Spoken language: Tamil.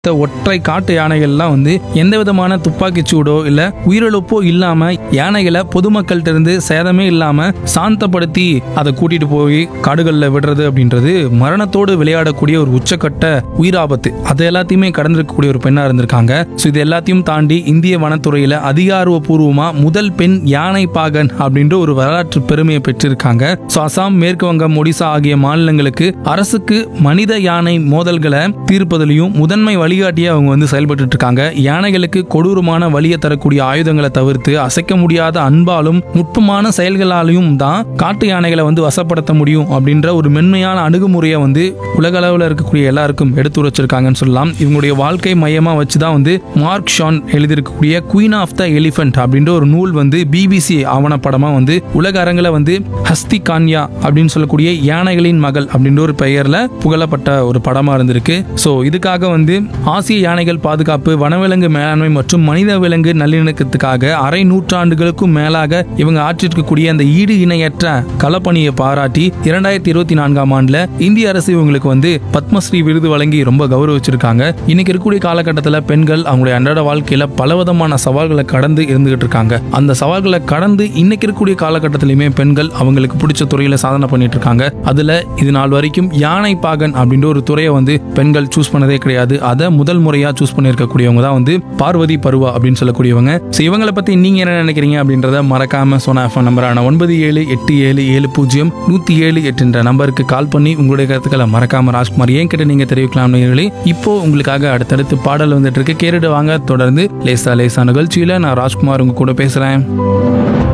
இந்த ஒற்றை காட்டு யானைகள்லாம் வந்து எந்த விதமான துப்பாக்கி சூடோ இல்ல உயிரிழப்போ இல்லாம யானைகளை பொதுமக்கள்கிட்ட இருந்து சேதமே இல்லாம சாந்தப்படுத்தி அதை கூட்டிட்டு போய் காடுகள்ல விடுறது அப்படின்றது மரணத்தோடு விளையாடக்கூடிய ஒரு உச்சக்கட்ட உயிராபத்து அதை எல்லாத்தையுமே கடந்திருக்கக்கூடிய ஒரு பெண்ணா இருந்திருக்காங்க ஸோ இது எல்லாத்தையும் தாண்டி இந்திய வனத்துறையில அதிகாரப்பூர்வமா முதல் பெண் யானை பாகன் அப்படின்ற ஒரு வரலாற்று பெருமையை பெற்றிருக்காங்க ஸோ அசாம் மேற்கு வங்கம் ஒடிசா ஆகிய மாநிலங்களுக்கு அரசுக்கு மனித யானை மோதல்களை தீர்ப்பதிலையும் முதன்மை வழிகாட்டியா அவங்க வந்து செயல்பட்டு இருக்காங்க யானைகளுக்கு கொடூரமான வலியை தரக்கூடிய ஆயுதங்களை தவிர்த்து அசைக்க முடியாத அன்பாலும் நுட்பமான செயல்களாலையும் தான் காட்டு யானைகளை வந்து வசப்படுத்த முடியும் அப்படின்ற ஒரு மென்மையான அணுகுமுறையை வந்து உலக அளவில் இருக்கக்கூடிய எல்லாருக்கும் எடுத்து வச்சிருக்காங்கன்னு சொல்லலாம் இவங்களுடைய வாழ்க்கை மையமா வச்சு தான் வந்து மார்க் ஷான் எழுதியிருக்கக்கூடிய குயின் ஆஃப் த எலிஃபென்ட் அப்படின்ற ஒரு நூல் வந்து பிபிசி ஆவணப்படமா வந்து உலக அரங்கில் வந்து ஹஸ்தி கான்யா அப்படின்னு சொல்லக்கூடிய யானைகளின் மகள் அப்படின்ற ஒரு பெயர்ல புகழப்பட்ட ஒரு படமா இருந்திருக்கு ஸோ இதுக்காக வந்து ஆசிய யானைகள் பாதுகாப்பு வனவிலங்கு மேலாண்மை மற்றும் மனித விலங்கு நல்லிணக்கத்துக்காக அரை நூற்றாண்டுகளுக்கும் மேலாக இவங்க ஆற்றிருக்கக்கூடிய அந்த ஈடு இணையற்ற களப்பணியை பாராட்டி இரண்டாயிரத்தி இருபத்தி நான்காம் ஆண்டுல இந்திய அரசு இவங்களுக்கு வந்து பத்மஸ்ரீ விருது வழங்கி ரொம்ப கௌரவிச்சிருக்காங்க இன்னைக்கு இருக்கக்கூடிய காலகட்டத்தில் பெண்கள் அவங்களுடைய அன்றாட வாழ்க்கையில பலவிதமான சவால்களை கடந்து இருந்துகிட்டு இருக்காங்க அந்த சவால்களை கடந்து இன்னைக்கு இருக்கக்கூடிய காலகட்டத்திலுமே பெண்கள் அவங்களுக்கு பிடிச்ச துறையில சாதனை பண்ணிட்டு இருக்காங்க அதுல இது நாள் வரைக்கும் யானை பாகன் அப்படின்ற ஒரு துறையை வந்து பெண்கள் சூஸ் பண்ணதே கிடையாது அதை முதல் முறையா சூஸ் பண்ணியிருக்கக்கூடியவங்க தான் வந்து பார்வதி பருவா அப்படின்னு சொல்லக்கூடியவங்க ஸோ இவங்களை பத்தி நீங்க என்ன நினைக்கிறீங்க அப்படின்றத மறக்காம சோனா எஃப்எம் நம்பரான ஒன்பது ஏழு எட்டு ஏழு ஏழு பூஜ்ஜியம் நூத்தி ஏழு எட்டுன்ற நம்பருக்கு கால் பண்ணி உங்களுடைய கருத்துக்களை மறக்காம ராஜ்குமார் ஏன் கிட்ட நீங்க தெரிவிக்கலாம் நேயர்களே. இப்போ உங்களுக்காக அடுத்தடுத்து பாடல் வந்துட்டு இருக்கு கேட்டுட்டு வாங்க தொடர்ந்து லேசா லேசா நிகழ்ச்சியில நான் ராஜ்குமார் உங்க கூட பேசுறேன்